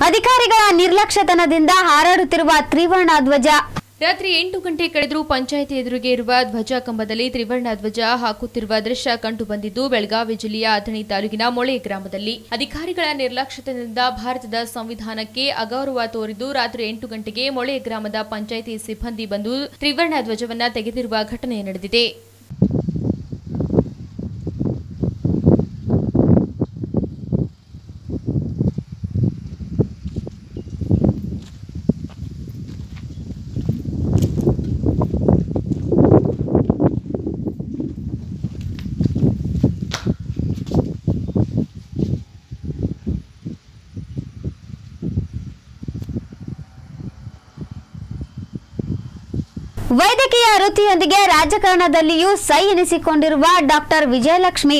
ಅಧಿಕಾರಿಗಳ ನಿರ್ಲಕ್ಷ್ಯತನದಿಂದ ಹಾರಾಡುತ್ತಿರುವ ತ್ರಿವರ್ಣ ಧ್ವಜ ರಾತ್ರಿ ಎಂಟು ಗಂಟೆ ಕಳೆದರೂ ಪಂಚಾಯಿತಿ ಎದುರಿಗೆ ಇರುವ ಧ್ವಜ ಕಂಬದಲ್ಲಿ ತ್ರಿವರ್ಣ ಧ್ವಜ ಹಾಕುತ್ತಿರುವ ದೃಶ್ಯ ಕಂಡು ಬಂದಿದ್ದು ಬೆಳಗಾವಿ ಜಿಲ್ಲೆಯ ಅಥಣಿ ತಾಲೂಕಿನ ಮೊಳೆ ಗ್ರಾಮದಲ್ಲಿ ಅಧಿಕಾರಿಗಳ ನಿರ್ಲಕ್ಷ್ಯತೆಯಿಂದ ಭಾರತದ ಸಂವಿಧಾನಕ್ಕೆ ಅಗೌರವ ತೋರಿದ್ದು ರಾತ್ರಿ ಎಂಟು ಗಂಟೆಗೆ ಮೊಳೆ ಗ್ರಾಮದ ಪಂಚಾಯಿತಿ ಸಿಬ್ಬಂದಿ ಬಂದು ತ್ರಿವರ್ಣ ಧ್ವಜವನ್ನ ತೆಗೆದಿರುವ ಘಟನೆ ನಡೆದಿದೆ ವೈದ್ಯಕೀಯ ವೃತ್ತಿಯೊಂದಿಗೆ ರಾಜಕಾರಣದಲ್ಲಿಯೂ ಸೈ ಎನಿಸಿಕೊಂಡಿರುವ ಡಾಕ್ಟರ್ ವಿಜಯಲಕ್ಷ್ಮಿ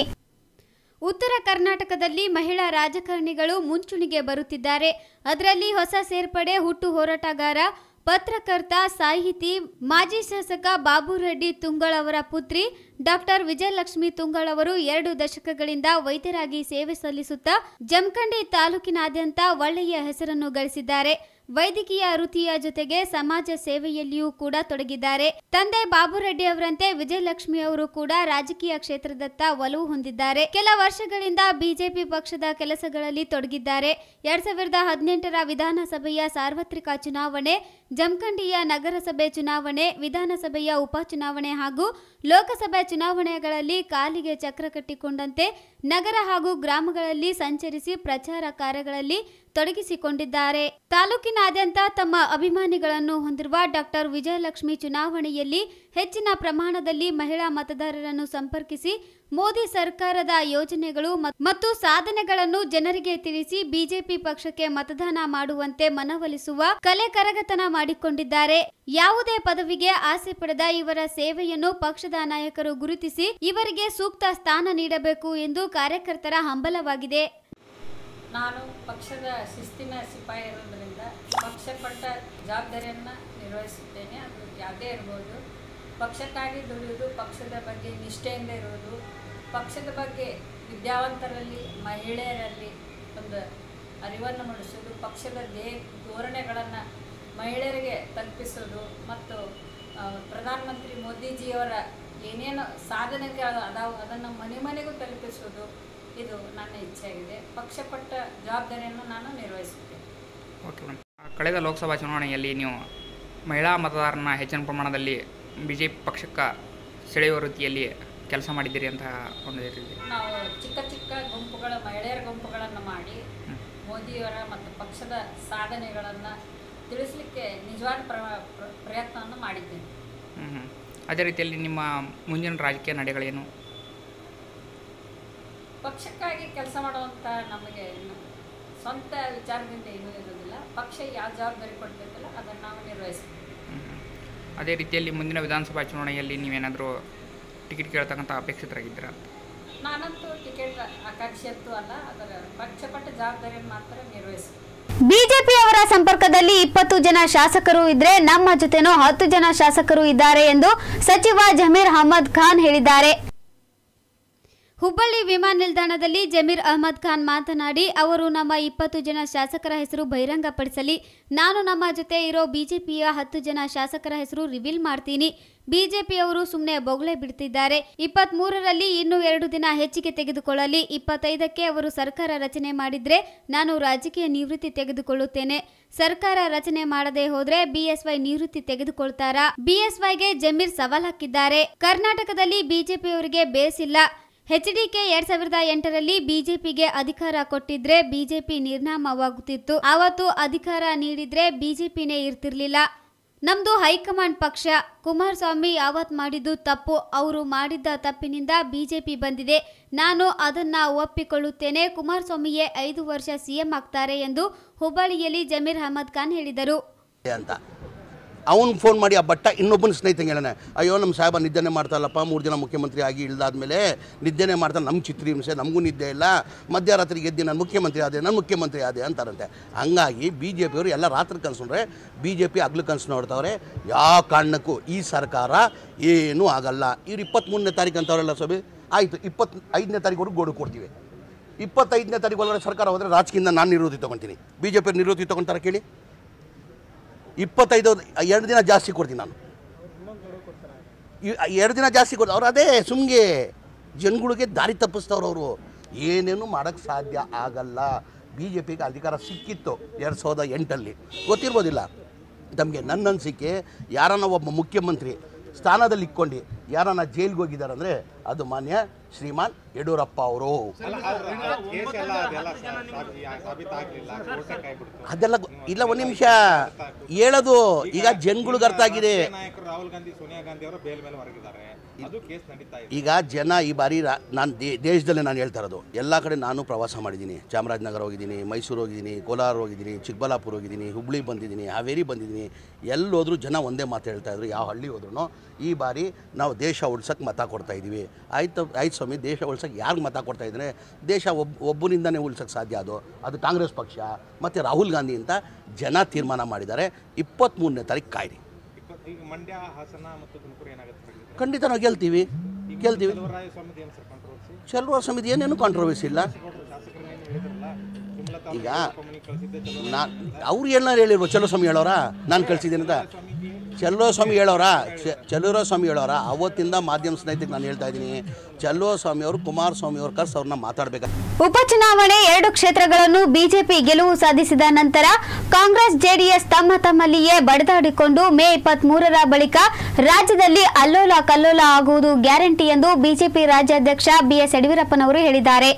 ಉತ್ತರ ಕರ್ನಾಟಕದಲ್ಲಿ ಮಹಿಳಾ ರಾಜಕಾರಣಿಗಳು ಮುಂಚೂಣಿಗೆ ಬರುತ್ತಿದ್ದಾರೆ ಅದರಲ್ಲಿ ಹೊಸ ಸೇರ್ಪಡೆ ಹುಟ್ಟು ಹೋರಾಟಗಾರ ಪತ್ರಕರ್ತ ಸಾಹಿತಿ ಮಾಜಿ ಶಾಸಕ ಬಾಬುರೆಡ್ಡಿ ತುಂಗಳ್ ಅವರ ಪುತ್ರಿ ಡಾಕ್ಟರ್ ವಿಜಯಲಕ್ಷ್ಮಿ ತುಂಗಳ್ ಅವರು ಎರಡು ದಶಕಗಳಿಂದ ವೈದ್ಯರಾಗಿ ಸೇವೆ ಸಲ್ಲಿಸುತ್ತಾ ಜಮಖಂಡಿ ತಾಲೂಕಿನಾದ್ಯಂತ ಒಳ್ಳೆಯ ಹೆಸರನ್ನು ಗಳಿಸಿದ್ದಾರೆ ವೈದ್ಯಕೀಯ ವೃತ್ತಿಯ ಜೊತೆಗೆ ಸಮಾಜ ಸೇವೆಯಲ್ಲಿಯೂ ಕೂಡ ತೊಡಗಿದ್ದಾರೆ ತಂದೆ ಬಾಬುರೆಡ್ಡಿ ಅವರಂತೆ ವಿಜಯಲಕ್ಷ್ಮಿ ಅವರು ಕೂಡ ರಾಜಕೀಯ ಕ್ಷೇತ್ರದತ್ತ ಒಲವು ಹೊಂದಿದ್ದಾರೆ ಕೆಲ ವರ್ಷಗಳಿಂದ ಬಿಜೆಪಿ ಪಕ್ಷದ ಕೆಲಸಗಳಲ್ಲಿ ತೊಡಗಿದ್ದಾರೆ ಎರಡ್ ಸಾವಿರದ ಹದಿನೆಂಟರ ವಿಧಾನಸಭೆಯ ಸಾರ್ವತ್ರಿಕ ಚುನಾವಣೆ ಜಮಖಂಡಿಯ ನಗರಸಭೆ ಚುನಾವಣೆ ವಿಧಾನಸಭೆಯ ಉಪಚುನಾವಣೆ ಹಾಗೂ ಲೋಕಸಭೆ ಚುನಾವಣೆಗಳಲ್ಲಿ ಕಾಲಿಗೆ ಚಕ್ರ ಕಟ್ಟಿಕೊಂಡಂತೆ ನಗರ ಹಾಗೂ ಗ್ರಾಮಗಳಲ್ಲಿ ಸಂಚರಿಸಿ ಪ್ರಚಾರ ಕಾರ್ಯಗಳಲ್ಲಿ ತೊಡಗಿಸಿಕೊಂಡಿದ್ದಾರೆ ತಾಲೂಕಿನಾದ್ಯಂತ ತಮ್ಮ ಅಭಿಮಾನಿಗಳನ್ನು ಹೊಂದಿರುವ ಡಾಕ್ಟರ್ ವಿಜಯಲಕ್ಷ್ಮಿ ಚುನಾವಣೆಯಲ್ಲಿ ಹೆಚ್ಚಿನ ಪ್ರಮಾಣದಲ್ಲಿ ಮಹಿಳಾ ಮತದಾರರನ್ನು ಸಂಪರ್ಕಿಸಿ ಮೋದಿ ಸರ್ಕಾರದ ಯೋಜನೆಗಳು ಮತ್- ಮತ್ತು ಸಾಧನೆಗಳನ್ನು ಜನರಿಗೆ ತಿಳಿಸಿ ಬಿಜೆಪಿ ಪಕ್ಷಕ್ಕೆ ಮತದಾನ ಮಾಡುವಂತೆ ಮನವೊಲಿಸುವ ಕಲೆ ಕರಗತನ ಮಾಡಿಕೊಂಡಿದ್ದಾರೆ ಯಾವುದೇ ಪದವಿಗೆ ಆಸೆ ಪಡೆದ ಇವರ ಸೇವೆಯನ್ನು ಪಕ್ಷದ ನಾಯಕರು ಗುರುತಿಸಿ ಇವರಿಗೆ ಸೂಕ್ತ ಸ್ಥಾನ ನೀಡಬೇಕು ಎಂದು ಕಾರ್ಯಕರ್ತರ ಹಂಬಲವಾಗಿದೆ ನಾನು ಪಕ್ಷದ ಶಿಸ್ತಿನ ಸಿಪಾಯಿ ಇರೋದ್ರಿಂದ ಪಕ್ಷ ಕೊಟ್ಟ ಜವಾಬ್ದಾರಿಯನ್ನು ನಿರ್ವಹಿಸುತ್ತೇನೆ ಅದು ಯಾವುದೇ ಇರ್ಬೋದು ಪಕ್ಷಕ್ಕಾಗಿ ದುಡಿಯೋದು ಪಕ್ಷದ ಬಗ್ಗೆ ನಿಷ್ಠೆಯಿಂದ ಇರೋದು ಪಕ್ಷದ ಬಗ್ಗೆ ವಿದ್ಯಾವಂತರಲ್ಲಿ ಮಹಿಳೆಯರಲ್ಲಿ ಒಂದು ಅರಿವನ್ನು ಮೂಡಿಸೋದು ಪಕ್ಷದ ದೇ ಧೋರಣೆಗಳನ್ನು ಮಹಿಳೆಯರಿಗೆ ತಲುಪಿಸೋದು ಮತ್ತು ಆ, ಪ್ರಧಾನಮಂತ್ರಿ ಮೋದಿಜಿಯವರ ಏನೇನು ಸಾಧನೆಗಳು ಅದಾವು ಅದನ್ನು ಮನೆ ಮನೆಗೂ ತಲುಪಿಸೋದು ಇದು ನನ್ನ ಇಚ್ಛೆಯಾಗಿದೆ ಪಕ್ಷ ಕೊಟ್ಟ ಜವಾಬ್ದಾರಿಯನ್ನು ನಾನು ನಿರ್ವಹಿಸುತ್ತೇನೆ ಓಕೆ ಮೇಡಮ್ ಕಳೆದ ಲೋಕಸಭಾ ಚುನಾವಣೆಯಲ್ಲಿ ನೀವು ಮಹಿಳಾ ಮತದಾರನ ಹೆಚ್ಚಿನ ಪ್ರಮಾಣದಲ್ಲಿ ಬಿ ಜೆ ಪಿ ಪಕ್ಷಕ್ಕೆ ಸೆಳೆಯುವ ರೀತಿಯಲ್ಲಿ ಕೆಲಸ ಮಾಡಿದ್ದೀರಿ ಅಂತ ಒಂದು ಇದೆ ನಾವು ಚಿಕ್ಕ ಚಿಕ್ಕ ಗುಂಪುಗಳ ಮಹಿಳೆಯರ ಗುಂಪುಗಳನ್ನು ಮಾಡಿ ಮೋದಿಯವರ ಮತ್ತು ಪಕ್ಷದ ಸಾಧನೆಗಳನ್ನು ತಿಳಿಸಲಿಕ್ಕೆ ನಿಜವಾದ ಪ್ರ ಪ್ರ- ಪ್ರಯತ್ನವನ್ನು ಮಾಡಿದ್ದೇನೆ ಹ್ಞೂ ಹ್ಞೂ ಅದೇ ರೀತಿಯಲ್ಲಿ ನಿಮ್ಮ ಮುಂದಿನ ರಾಜಕೀಯ ನಡೆಗಳೇನು ಪಕ್ಷಕ್ಕಾಗಿ ಕೆಲಸ ಮಾಡುವಂಥ ನಮಗೆ ಇನ್ನು ಸ್ವಂತ ವಿಚಾರದಿಂದ ಏನೂ ಇರೋದಿಲ್ಲ ಪಕ್ಷ ಯಾವ ಜವಾಬ್ದಾರಿ ಕೊಡ್ತೈತಲ್ಲ ಅದನ್ನು ನಾವು ನಿರ್ವಹಿಸ್ತೀವಿ ಹ್ಮ್. ಅದೇ ರೀತಿಯಲ್ಲಿ ಮುಂದಿನ ವಿಧಾನಸಭಾ ಚುನಾವಣೆಯಲ್ಲಿ ನೀವೇನಾದರೂ ಟಿಕೆಟ್ ಕೇಳ್ತಕ್ಕಂಥ ಅಪೇಕ್ಷಿತರಾಗಿದ್ದೀರಾ ಅಂತ ನಾನಂತೂ ಟಿಕೆಟ್ ಆಕಾಂಕ್ಷಿ ಅಂತೂ ಅಲ್ಲ ಅದರ ಪಕ್ಷಪಟ್ಟ ಜವಾಬ್ದಾರಿಯನ್ನು ಮಾತ್ರ ನಿರ್ವಹಿಸ್ತೀನಿ ಬಿಜೆಪಿಯವರ ಸಂಪರ್ಕದಲ್ಲಿ ಇಪ್ಪತ್ತು ಜನ ಶಾಸಕರು ಇದ್ರೆ ನಮ್ಮ ಜೊತೆನೂ ಹತ್ತು ಜನ ಶಾಸಕರು ಇದ್ದಾರೆ ಎಂದು ಸಚಿವ ಜಮೀರ್ ಅಹಮದ್ ಖಾನ್ ಹೇಳಿದ್ದಾರೆ ಹುಬ್ಬಳ್ಳಿ ವಿಮಾನ ನಿಲ್ದಾಣದಲ್ಲಿ ಜಮೀರ್ ಅಹಮದ್ ಖಾನ್ ಮಾತನಾಡಿ ಅವರು ನಮ್ಮ ಇಪ್ಪತ್ತು ಜನ ಶಾಸಕರ ಹೆಸರು ಬಹಿರಂಗಪಡಿಸಲಿ ನಾನು ನಮ್ಮ ಜೊತೆ ಇರೋ ಬಿಜೆಪಿಯ ಹತ್ತು ಜನ ಶಾಸಕರ ಹೆಸರು ರಿವೀಲ್ ಮಾಡ್ತೀನಿ ಬಿಜೆಪಿಯವರು ಸುಮ್ಮನೆ ಬೊಗಳೆ ಬಿಡ್ತಿದ್ದಾರೆ ಇಪ್ಪತ್ತ್ ಮೂರರಲ್ಲಿ ಇನ್ನೂ ಎರಡು ದಿನ ಹೆಚ್ಚಿಗೆ ತೆಗೆದುಕೊಳ್ಳಲಿ ಇಪ್ಪತ್ತೈದಕ್ಕೆ ಅವರು ಸರ್ಕಾರ ರಚನೆ ಮಾಡಿದ್ರೆ ನಾನು ರಾಜಕೀಯ ನಿವೃತ್ತಿ ತೆಗೆದುಕೊಳ್ಳುತ್ತೇನೆ ಸರ್ಕಾರ ರಚನೆ ಮಾಡದೆ ಹೋದ್ರೆ ಬಿಎಸ್ವೈ ನಿವೃತ್ತಿ ತೆಗೆದುಕೊಳ್ತಾರಾ ಬಿಎಸ್ವೈಗೆ ಜಮೀರ್ ಸವಾಲ್ ಹಾಕಿದ್ದಾರೆ ಕರ್ನಾಟಕದಲ್ಲಿ ಬಿಜೆಪಿಯವರಿಗೆ ಬೇಸಿಲ್ಲ ಎಚ್ಡಿಕೆ ಎರಡ್ ಸಾವಿರದ ಎಂಟರಲ್ಲಿ ಬಿಜೆಪಿಗೆ ಅಧಿಕಾರ ಕೊಟ್ಟಿದ್ರೆ ಬಿಜೆಪಿ ನಿರ್ನಾಮವಾಗುತ್ತಿತ್ತು ಆವತ್ತು ಅಧಿಕಾರ ನೀಡಿದ್ರೆ ಬಿಜೆಪಿನೇ ಇರ್ತಿರ್ಲಿಲ್ಲ ನಮ್ದು ಹೈಕಮಾಂಡ್ ಪಕ್ಷ ಕುಮಾರಸ್ವಾಮಿ ಯಾವತ್ ಮಾಡಿದ್ದು ತಪ್ಪು ಅವರು ಮಾಡಿದ್ದ ತಪ್ಪಿನಿಂದ ಬಿಜೆಪಿ ಬಂದಿದೆ ನಾನು ಅದನ್ನ ಒಪ್ಪಿಕೊಳ್ಳುತ್ತೇನೆ ಕುಮಾರಸ್ವಾಮಿಯೇ ಐದು ವರ್ಷ ಸಿಎಂ ಆಗ್ತಾರೆ ಎಂದು ಹುಬ್ಬಳ್ಳಿಯಲ್ಲಿ ಜಮೀರ್ ಅಹಮದ್ ಖಾನ್ ಹೇಳಿದರು ಅಂತ ಅವನು ಫೋನ್ ಮಾಡಿ ಆ ಬಟ್ಟ ಇನ್ನೊಬ್ಬನ ಸ್ನೇಹಿತಂಗೆ ಹೇಳೋಣ ಅಯ್ಯೋ ನಮ್ಮ ಸಾಹೇಬ ನಿದ್ದೆನೆ ಮಾಡ್ತಾರಲ್ಲಪ್ಪ ಮೂರು ಜನ ಮುಖ್ಯಮಂತ್ರಿ ಆಗಿ ಇಳ್ದಾದ್ಮೇಲೆ ನಿದ್ದೆನೆ ಮಾಡ್ತಾರೆ ನಮ್ಮ ಚಿತ್ರಹಿಂಸೆ ನಮಗೂ ನಿದ್ದೆ ಇಲ್ಲ ಮಧ್ಯರಾತ್ರಿಗೆ ಎದ್ದು ನಾನು ಮುಖ್ಯಮಂತ್ರಿ ಆದೆ ನಾನು ಮುಖ್ಯಮಂತ್ರಿ ಆದೆ ಅಂತಾರಂತೆ ಹಂಗಾಗಿ ಬಿ ಜೆ ಪಿಯವರು ಎಲ್ಲ ರಾತ್ರಿ ಕನ್ಸ್ಕೊಂಡ್ರೆ ಬಿ ಜೆ ಪಿ ಹಗ್ಲು ಕನ್ಸು ನೋಡ್ತಾವ್ರೆ ಯಾವ ಕಾರಣಕ್ಕೂ ಈ ಸರ್ಕಾರ ಏನೂ ಆಗಲ್ಲ ಇವ್ರು ಇಪ್ಪತ್ತ್ಮೂರನೇ ತಾರೀಕು ಅಂತವ್ರಲ್ಲ ಸಭೆ ಆಯಿತು ಇಪ್ಪತ್ತು ಐದನೇ ತಾರೀಕು ಗೋಡು ಕೊಡ್ತೀವಿ ಇಪ್ಪತ್ತೈದನೇ ತಾರೀಕು ಒಳಗಡೆ ಸರ್ಕಾರ ಹೋದರೆ ರಾಜಕೀಯದಿಂದ ನಾನು ನಿವೃತ್ತಿ ತೊಗೊತೀನಿ ಬಿ ಜೆ ಪಿ ನಿವೃತ್ತಿ ತೊಗೊತಾರೆ ಕೇಳಿ ಇಪ್ಪತ್ತೈದು ಎರಡು ದಿನ ಜಾಸ್ತಿ ಕೊಡ್ತೀನಿ ನಾನು ಈ- ಎರಡು ದಿನ ಜಾಸ್ತಿ ಕೊಡ್ತಾರೆ ಅವ್ರು ಅದೇ ಸುಮ್ಗೆ ಜನಗಳಿಗೆ ದಾರಿ ತಪ್ಪಿಸ್ತವ್ರು ಅವರು ಏನೇನು ಮಾಡೋಕ್ಕೆ ಸಾಧ್ಯ ಆಗಲ್ಲ ಬಿ ಜೆ ಪಿಗೆ ಅಧಿಕಾರ ಸಿಕ್ಕಿತ್ತು ಎರಡು ಸಾವಿರದ ಎಂಟಲ್ಲಿ ಗೊತ್ತಿರ್ಬೋದಿಲ್ಲ ನಮಗೆ ನನ್ನ ಅನಿಸಿಕೆ ಯಾರನ್ನ ಒಬ್ಬ ಮುಖ್ಯಮಂತ್ರಿ ಸ್ಥಾನದಲ್ಲಿ ಇಕ್ಕೊಂಡು ಯಾರನ್ನ ಜೈಲಿಗೆ ಹೋಗಿದ್ದಾರೆ ಅಂದರೆ ಅದು ಮಾನ್ಯ ಶ್ರೀಮಾನ್ ಯಡಿಯೂರಪ್ಪ ಅವರು ಕೇಸ್ ಎಲ್ಲ ಅದೆಲ್ಲ ಸಾಬೀತಾಗಲಿಲ್ಲ ಕೋರ್ಟೇ ಕೈ ಬಿಡ್ತು ಅದೆಲ್ಲ ಗೊ- ಇಲ್ಲ ಒಂದು ನಿಮಿಷ ಹೇಳೋದು ಈಗ ಜನಗಳಿಗೆ ಅರ್ಥ ಆಗಿದೆ ನಾಯಕರು ರಾಹುಲ್ ಗಾಂಧಿ ಸೋನಿಯಾ ಗಾಂಧಿ ಅವರು ಬೇಲ್ ಮೇಲೆ ಹೊರಗಿದ್ದಾರೆ ಅದು ಕೇಸ್ ನಡೀತಾ ಇದೆ ಈಗ ಜನ ಈ ಬಾರಿ ರಾ ನಾನು ದೇಶದಲ್ಲೇ ನಾನು ಹೇಳ್ತಾ ಇರೋದು ಎಲ್ಲ ಕಡೆ ನಾನು ಪ್ರವಾಸ ಮಾಡಿದ್ದೀನಿ ಚಾಮರಾಜನಗರ ಹೋಗಿದ್ದೀನಿ ಮೈಸೂರು ಹೋಗಿದ್ದೀನಿ ಕೋಲಾರ ಹೋಗಿದ್ದೀನಿ ಚಿಕ್ಕಬಳ್ಳಾಪುರ ಹೋಗಿದ್ದೀನಿ ಹುಬ್ಳಿ ಬಂದಿದ್ದೀನಿ ಹಾವೇರಿ ಬಂದಿದ್ದೀನಿ ಎಲ್ಲೋದ್ರೂ ಜನ ಒಂದೇ ಮಾತು ಹೇಳ್ತಾ ಇದ್ರು ಯಾವ ಹಳ್ಳಿ ಹೋದ್ರೂ ಈ ಬಾರಿ ನಾವು ದೇಶ ಉಳ್ಸಕ್ಕೆ ಮತ ಕೊಡ್ತಾ ಇದ್ದೀವಿ ಆಯ್ತು ಆಯ್ತು ಸ್ವಾಮಿ ದೇಶ ಉಳ್ಸಕ್ಕೆ ಯಾರಿಗೆ ಮತ ಕೊಡ್ತಾ ಇದ್ರೆ ದೇಶ ಒಬ್ಬ ಒಬ್ಬನಿಂದನೇ ಉಳ್ಸಕ್ಕೆ ಸಾಧ್ಯ ಅದು ಅದು ಕಾಂಗ್ರೆಸ್ ಪಕ್ಷ ಮತ್ತು ರಾಹುಲ್ ಗಾಂಧಿ ಅಂತ ಜನ ತೀರ್ಮಾನ ಮಾಡಿದ್ದಾರೆ ಇಪ್ಪತ್ತ್ಮೂರನೇ ತಾರೀಕು ಕಾಯ್ರಿ ಇಪ್ಪತ್ತು ಈಗ ಮಂಡ್ಯ ಹಾಸನ ಮತ್ತು ತುಮಕೂರು ಏನಾಗುತ್ತೆ ಸರ್ ಇದು? ಖಂಡಿತ ನಾವು ಗೆಲ್ತೀವಿ ಗೆಲ್ತೀವಿ ಚಲುವರಾಯ ಸ್ವಾಮಿ ಏನು ಸರ್ ಕಾಂಟ್ರವರ್ಸಿ ಚಲುವ ಸಮಿತಿ ಏನೇನು ಕಾಂಟ್ರವರ್ಸಿ ಇಲ್ಲ ಶಾಸಕರನ್ನೇನು ಹೇಳಿದ್ರಲ್ಲ ಸುಮಲತಾ ಈಗ ಮನೆಗೆ ಕಳಿಸಿದ್ದೆ ಚಲೋ ನಾ ಅವ್ರು ಏನಾರು ಹೇಳಿಲ್ವ ಚಲೋ ಸ್ವಾಮಿ ಹೇಳೋರ ನಾನು ಕಳ್ಸಿದ್ದೀನಿ ಅಂತ ಚಲೋ ಸ್ವಾಮಿ ಹೇಳೋರ ಚಲುವರ ಸ್ವಾಮಿ ಹೇಳೋರ ಅವತ್ತಿಂದ ಮಾಧ್ಯಮ ಸ್ನೇಹಿತರಿಗೆ ನಾನು ಹೇಳ್ತಾ ಇದ್ದೀನಿ ಚಲೋ ಸ್ವಾಮಿ ಅವರು ಕುಮಾರಸ್ವಾಮಿ ಅವ್ರ ಕರ್ಸ್ ಅವ್ರನ್ನ ಮಾತಾಡ್ಬೇಕು ಉಪಚುನಾವಣೆ ಎರಡು ಕ್ಷೇತ್ರಗಳನ್ನು ಬಿಜೆಪಿ ಗೆಲುವು ಸಾಧಿಸಿದ ನಂತರ ಕಾಂಗ್ರೆಸ್ ಜೆಡಿಎಸ್ ತಮ್ಮ ತಮ್ಮಲ್ಲಿಯೇ ಬಡಿದಾಡಿಕೊಂಡು ಮೇ ಇಪ್ಪತ್ತ್ ಮೂರರ ಬಳಿಕ ರಾಜ್ಯದಲ್ಲಿ ಅಲ್ಲೋಲ ಕಲ್ಲೋಲ ಆಗುವುದು ಗ್ಯಾರಂಟಿ ಎಂದು ಬಿಜೆಪಿ ರಾಜ್ಯಾಧ್ಯಕ್ಷ ಬಿಎಸ್ ಯಡಿಯೂರಪ್ಪನವರು ಹೇಳಿದ್ದಾರೆ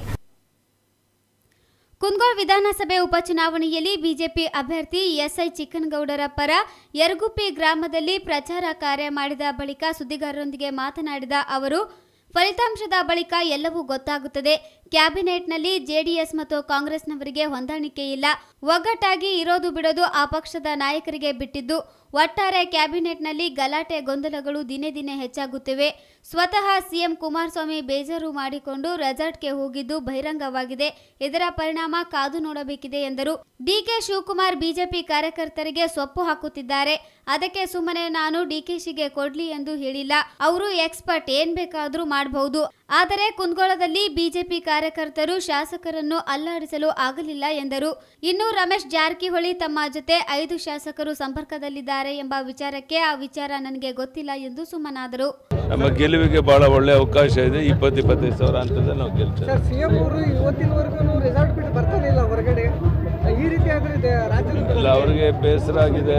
ಕುಂದಗೋಳ ವಿಧಾನಸಭೆ ಉಪಚುನಾವಣೆಯಲ್ಲಿ ಬಿಜೆಪಿ ಅಭ್ಯರ್ಥಿ ಎಸ್ಐ ಚಿಕ್ಕನಗೌಡರ ಪರ ಯರಗುಪ್ಪಿ ಗ್ರಾಮದಲ್ಲಿ ಪ್ರಚಾರ ಕಾರ್ಯ ಮಾಡಿದ ಬಳಿಕ ಸುದ್ದಿಗಾರರೊಂದಿಗೆ ಮಾತನಾಡಿದ ಅವರು ಫಲಿತಾಂಶದ ಬಳಿಕ ಎಲ್ಲವೂ ಗೊತ್ತಾಗುತ್ತದೆ ಕ್ಯಾಬಿನೆಟ್ನಲ್ಲಿ ಜೆಡಿಎಸ್ ಮತ್ತು ಕಾಂಗ್ರೆಸ್ನವರಿಗೆ ಹೊಂದಾಣಿಕೆ ಇಲ್ಲ ಒಗ್ಗಟ್ಟಾಗಿ ಇರೋದು ಬಿಡೋದು ಆ ಪಕ್ಷದ ನಾಯಕರಿಗೆ ಬಿಟ್ಟಿದ್ದು ಒಟ್ಟಾರೆ ಕ್ಯಾಬಿನೆಟ್ನಲ್ಲಿ ಗಲಾಟೆ ಗೊಂದಲಗಳು ದಿನೇ ದಿನೇ ಹೆಚ್ಚಾಗುತ್ತಿವೆ ಸ್ವತಃ ಸಿಎಂ ಕುಮಾರಸ್ವಾಮಿ ಬೇಜಾರು ಮಾಡಿಕೊಂಡು ರೆಸಾರ್ಟ್ಗೆ ಹೋಗಿದ್ದು ಬಹಿರಂಗವಾಗಿದೆ ಇದರ ಪರಿಣಾಮ ಕಾದು ನೋಡಬೇಕಿದೆ ಎಂದರು ಡಿಕೆ ಶಿವಕುಮಾರ್ ಬಿಜೆಪಿ ಕಾರ್ಯಕರ್ತರಿಗೆ ಸೊಪ್ಪು ಹಾಕುತ್ತಿದ್ದಾರೆ ಅದಕ್ಕೆ ಸುಮ್ಮನೆ ನಾನು ಡಿಕೆಶಿಗೆ ಕೊಡ್ಲಿ ಎಂದು ಹೇಳಿಲ್ಲ ಅವರು ಎಕ್ಸ್ಪರ್ಟ್ ಏನ್ ಬೇಕಾದ್ರೂ ಮಾಡಬಹುದು ಆದರೆ ಕುಂದಗೋಳದಲ್ಲಿ ಬಿಜೆಪಿ ಕಾರ್ಯಕರ್ತರು ಶಾಸಕರನ್ನು ಅಲ್ಲಾಡಿಸಲು ಆಗಲಿಲ್ಲ ಎಂದರು ಇನ್ನು ರಮೇಶ್ ಜಾರಕಿಹೊಳಿ ತಮ್ಮ ಜೊತೆ ಐದು ಶಾಸಕರು ಸಂಪರ್ಕದಲ್ಲಿದ್ದಾರೆ ಎಂಬ ವಿಚಾರಕ್ಕೆ ಆ ವಿಚಾರ ನನಗೆ ಗೊತ್ತಿಲ್ಲ ಎಂದು ಸುಮ್ಮನಾದರು ನಮ್ಮ ಗೆಲುವಿಗೆ ಬಹಳ ಒಳ್ಳೆ ಅವಕಾಶ ಇದೆ ಇಪ್ಪತ್ತು ಇಪ್ಪತ್ತೈದು ಸಾವಿರ ಅಂತಂದ್ರೆ ನಾವು ಗೆಲ್ತೇವೆ ಸರ್ ಸಿ ಎಂ ಅವರು ಇವತ್ತಿನವರೆಗೂ ರೆಸಾರ್ಟ್ ಬಿಟ್ಟು ಬರ್ತಾನೆ ಇಲ್ಲ ಹೊರಗಡೆ ಈ ರೀತಿ ಆದ್ರೆ ಇದೆ ರಾಜ್ಯದ ಅಲ್ಲ ಅವ್ರಿಗೆ ಬೇಸರ ಆಗಿದೆ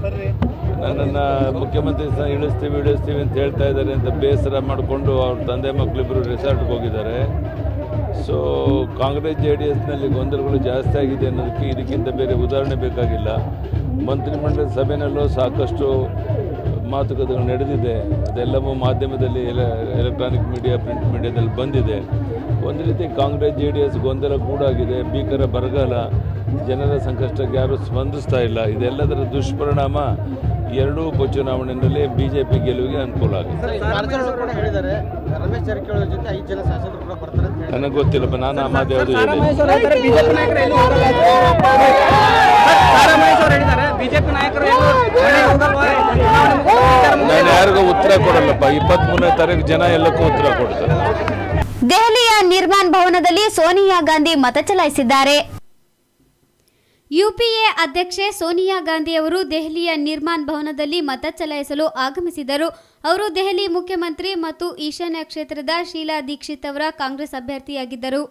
ನನ್ನನ್ನು ಮುಖ್ಯಮಂತ್ರಿ ಸ್ಥಾನ ಇಳಿಸ್ತೀವಿ ಇಳಿಸ್ತೀವಿ ಅಂತ ಹೇಳ್ತಾ ಇದ್ದಾರೆ ಅಂತ ಬೇಸರ ಮಾಡಿಕೊಂಡು ಅವ್ರ ತಂದೆ ಮಕ್ಕಳಿಬ್ಬರು ರೆಸಾರ್ಟ್ಗೆ ಹೋಗಿದ್ದಾರೆ ಸೊ ಕಾಂಗ್ರೆಸ್ ಜೆ ಡಿ ಎಸ್ನಲ್ಲಿ ಗೊಂದಲಗಳು ಜಾಸ್ತಿ ಆಗಿದೆ ಅನ್ನೋದಕ್ಕೆ ಇದಕ್ಕಿಂತ ಬೇರೆ ಉದಾಹರಣೆ ಬೇಕಾಗಿಲ್ಲ ಮಂತ್ರಿಮಂಡಲ ಸಭೆನಲ್ಲೂ ಸಾಕಷ್ಟು ಮಾತುಕತೆಗಳು ನಡೆದಿದೆ ಅದೆಲ್ಲವೂ ಮಾಧ್ಯಮದಲ್ಲಿ ಎಲೆ ಎಲೆಕ್ಟ್ರಾನಿಕ್ ಮೀಡಿಯಾ ಪ್ರಿಂಟ್ ಮೀಡಿಯಾದಲ್ಲಿ ಬಂದಿದೆ ಒಂದು ರೀತಿ ಕಾಂಗ್ರೆಸ್ ಜೆ ಡಿ ಎಸ್ ಗೊಂದಲ ಗೂಡಾಗಿದೆ ಭೀಕರ ಬರಗಾಲ ಜನರ ಸಂಕಷ್ಟಕ್ಕೆ ಯಾರೂ ಸ್ಪಂದಿಸ್ತಾ ಇಲ್ಲ ಇದೆಲ್ಲದರ ದುಷ್ಪರಿಣಾಮ ಎರಡೂ ಉಪಚುನಾವಣೆಯಲ್ಲಿ ಬಿ ಜೆ ಪಿ ಗೆಲುವಿಗೆ ಅನುಕೂಲ ಆಗಿದೆ ಕೂಡ ಹೇಳಿದ್ದಾರೆ ರಮೇಶ್ ಜಾರಕಿಹೊಳಿ ಜೊತೆ ಐದು ಜನ ಶಾಸಕರು ಕೂಡ ಬರ್ತಾರೆ ಅಂತ ಹೇಳಿ ನನಗೆ ಗೊತ್ತಿಲ್ಲಪ್ಪ ನಾನು ಆ ಮಾತು ಯಾವುದು ಹೇಳಿಲ್ಲ ಬಿಜೆಪಿ ನಾಯಕರು ಎಲ್ಲೂ ಹೋಗಲ್ಲ ಮಹೇಶ್ವರ್ ಹೇಳಿದ್ದಾರೆ ಬಿಜೆಪಿ ನಾಯಕರು ಎಲ್ಲೂ ಮನೆಗೆ ಹೋಗಲ್ವಾ? ಚುನಾವಣೆ ಮುಗಿದ ವಿಚಾರ ಮುಗಿದ ನಾನು ಯಾರಿಗೂ ಉತ್ತರ ಕೊಡಲ್ಲಪ್ಪ ಇಪ್ಪತ್ತ್ಮೂರನೇ ತಾರೀಕು ಜನ ಎಲ್ಲಕ್ಕೂ ಉತ್ತರ ಕೊಡ್ತಾರೆ ದೆಹಲಿಯ ನಿರ್ಮಾನ್ ಭವನದಲ್ಲಿ ಸೋನಿಯಾ ಗಾಂಧಿ ಮತ ಚಲಾಯಿಸಿದ್ದಾರೆ ಯುಪಿಎ ಅಧ್ಯಕ್ಷೆ ಸೋನಿಯಾ ಗಾಂಧಿ ಅವರು ದೆಹಲಿಯ ನಿರ್ಮಾನ್ ಭವನದಲ್ಲಿ ಮತ ಚಲಾಯಿಸಲು ಆಗಮಿಸಿದರು ಅವರು ದೆಹಲಿ ಮುಖ್ಯಮಂತ್ರಿ ಮತ್ತು ಈಶಾನ್ಯ ಕ್ಷೇತ್ರದ ಶೀಲಾ ದೀಕ್ಷಿತ್ ಅವರ ಕಾಂಗ್ರೆಸ್ ಅಭ್ಯರ್ಥಿಯಾಗಿದ್ದರು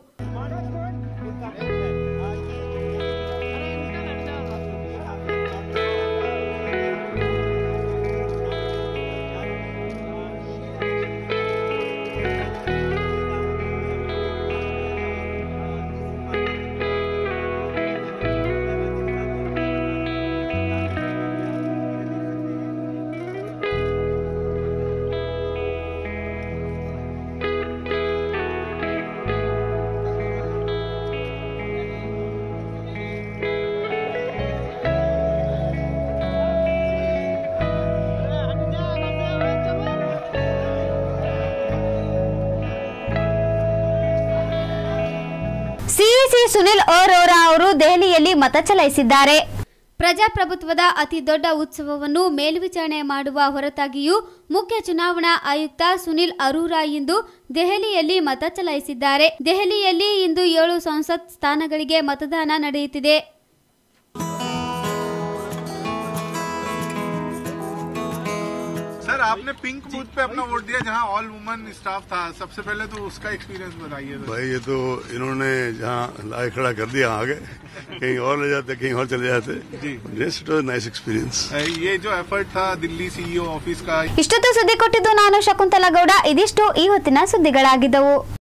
ಸಿಇಸಿ ಸುನಿಲ್ ಅರೋರಾ ಅವರು ದೆಹಲಿಯಲ್ಲಿ ಮತ ಚಲಾಯಿಸಿದ್ದಾರೆ ಪ್ರಜಾಪ್ರಭುತ್ವದ ಅತಿ ದೊಡ್ಡ ಉತ್ಸವವನ್ನು ಮೇಲ್ವಿಚಾರಣೆ ಮಾಡುವ ಹೊರತಾಗಿಯೂ ಮುಖ್ಯ ಚುನಾವಣಾ ಆಯುಕ್ತ ಸುನಿಲ್ ಅರೋರಾ ಇಂದು ದೆಹಲಿಯಲ್ಲಿ ಮತ ಚಲಾಯಿಸಿದ್ದಾರೆ ದೆಹಲಿಯಲ್ಲಿ ಇಂದು ಏಳು ಸಂಸತ್ ಸ್ಥಾನಗಳಿಗೆ ಮತದಾನ ನಡೆಯುತ್ತಿದೆ सर आपने पिंक बूथ पे अपना वोट दिया जहां ऑल वुमन स्टाफ था सबसे पहले तो उसका एक्सपीरियंस बताइए सर। भाई ये तो इन्होंने जहाँ लाए खड़ा कर दिया आगे कहीं और ले जाते कहीं और चले जाते नेक्स्ट नाइस एक्सपीरियंस ये जो एफर्ट था दिल्ली सीईओ ऑफिस का ಇಷ್ಟೊತ್ತು ಸುದ್ದಿ ಕೊಟ್ಟಿದ್ದು ನಾನು ಶಕುಂತಲಾ ಗೌಡ ಇದಿಷ್ಟು ಈ ಹೊತ್ತಿನ ಸುದ್ದಿಗಳಾಗಿದ್ದವು